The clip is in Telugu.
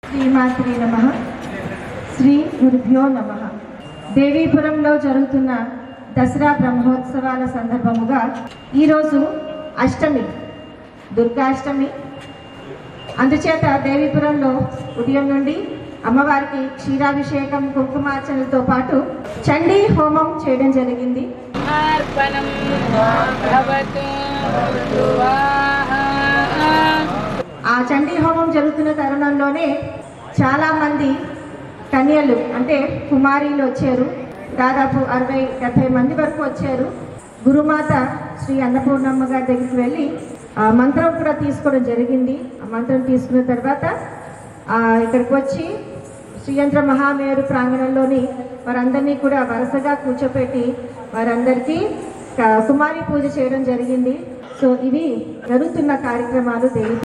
శ్రీమాత్రి నమ శ్రీ గురుభ్యో నమ దేవీపురంలో జరుగుతున్న దసరా బ్రహ్మోత్సవాల సందర్భముగా ఈరోజు అష్టమి దుర్గాష్టమి అందుచేత దేవీపురంలో ఉదయం నుండి అమ్మవారికి క్షీరాభిషేకం కుంకుమార్చనలతో పాటు చండీ హోమం చేయడం జరిగింది अर्पणं भवतु स्वाहा ఆ చండీ హోమం జరుగుతున్న తరుణంలోనే చాలా మంది కన్యలు అంటే కుమారీలు వచ్చారు దాదాపు అరవై డెబ్బై మంది వరకు వచ్చారు గురుమాత శ్రీ అన్నపూర్ణమ్మ గారి దగ్గరికి వెళ్ళి ఆ మంత్రం కూడా తీసుకోవడం జరిగింది ఆ మంత్రం తీసుకున్న తర్వాత ఆ ఇక్కడికి వచ్చి శ్రీయంత్ర మహామేరు ప్రాంగణంలోని వారందరినీ కూడా వరుసగా కూర్చోపెట్టి వారందరికీ క- కుమారి పూజ చేయడం జరిగింది సో ఇవి జరుగుతున్న కార్యక్రమాలు దేవి